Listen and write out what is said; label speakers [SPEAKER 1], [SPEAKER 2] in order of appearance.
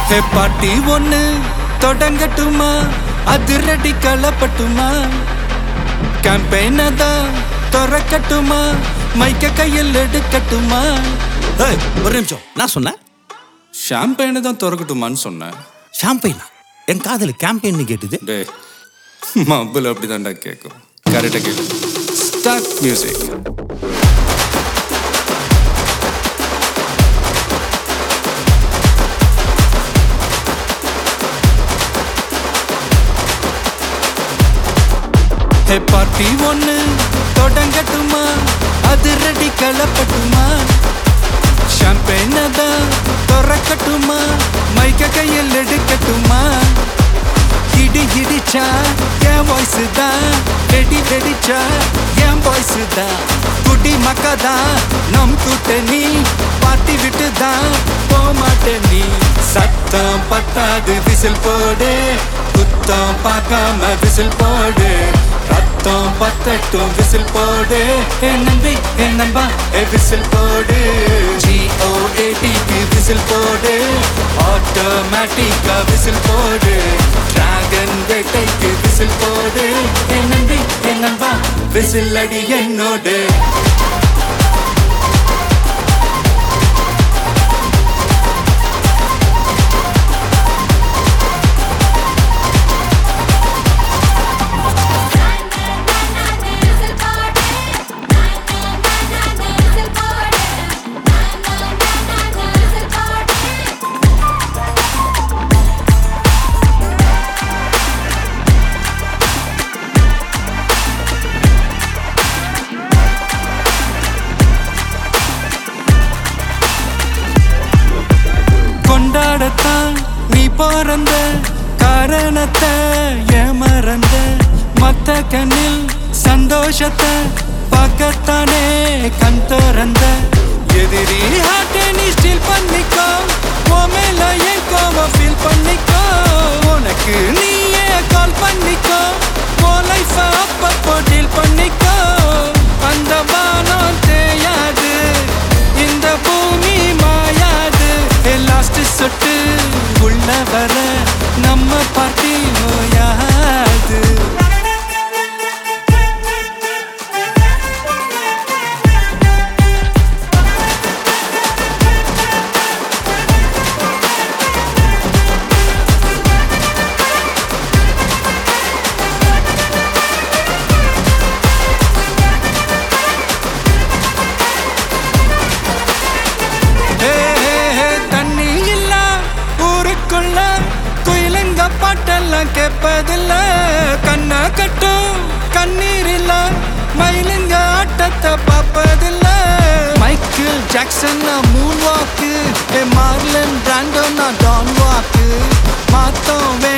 [SPEAKER 1] ஹே பாட்டி ஒண்ணு தொடங்கட்டுமா அதிரடி களப்பட்டுமா கேம்பெயினை தான் திறக்கட்டுமா மைக்க கையில் எடுக்கட்டுமா
[SPEAKER 2] ஏய், ஒரு நிமிஷம் நான் சொன்னேன்
[SPEAKER 1] ஷாம்பெயினை தான் திறக்கட்டுமான்னு சொன்னேன்
[SPEAKER 2] ஷாம்பெயினா என் காதல் கேம்பெயின் கேட்டுது
[SPEAKER 1] டே மப்பிள் அப்படிதான்டா கேட்கும் கரெக்டாக கேட்கு ஸ்டார்ட் மியூசிக் ஹே பார்ட்டி ஒண்ணு தொடங்கட்டுமா அதிரடி களப்பட்டுமா ஷாம்பெயினை தான் திறக்கட்டுமா மைக்க கையில் எடுக்கட்டுமா இடி இடிச்சா என் வாய்ஸ் தான் வெடி வெடிச்சா என் வாய்ஸ் தான் குடி மக்கா தான் நம் கூட்டணி பாட்டி விட்டு தான் போமாட்டேன் நீ சத்தம் பத்தாது விசில் போடு குத்தம் பார்க்காம விசில் போடு ரத்தம் பத்தட்டும் விசில் போடு என் நம்பி என் நம்பா ஏ விசில் போடு ஜிஓஏடிக்கு விசில் போடு ஆட்டோமேட்டிக்கா விசில் போடு டிராகன் வேட்டைக்கு விசில் போடு என் நம்பி என் நம்பா விசில் அடி என்னோடு
[SPEAKER 3] விசில் போடு விசில் போடு விசில் போடு
[SPEAKER 1] கொண்டாடத்தான் நீ பிறந்த காரணத்தை ஏமறந்த மத்த கண்ணில் சந்தோஷத்தை பார்க்கத்தானே கண் திறந்த எதிரி ஹார்ட்டை நீ ஸ்டீல் பண்ணிக்கோ உன் மேல என் கோவம் ஃபீல் பண்ணிக்கோ உனக்கு நீயே கால் பண்ணிக்கோ உன் லைஃப அப்பப்போ டீல் பண்ணிக்கோ அந்த வானம் தேயாது இந்த பூமி மாயாது லாஸ்ட் சொட்டு உள்ள வர நம்ம பாட்டி ஓயாது ஹே, ஹே, ஹே, தண்ணி இல்ல ஊருக்குள்ள குயிலுங்க பாட்டெல்லாம் கேட்பதில்ல கண்ண கட்டும் கண்ணீர் இல்ல மயிலுங்க ஆட்டத்தை பார்ப்பதில்ல Michael Jackson moon walk Marlon Brando நான் டான் வாக்கு மாத்தம்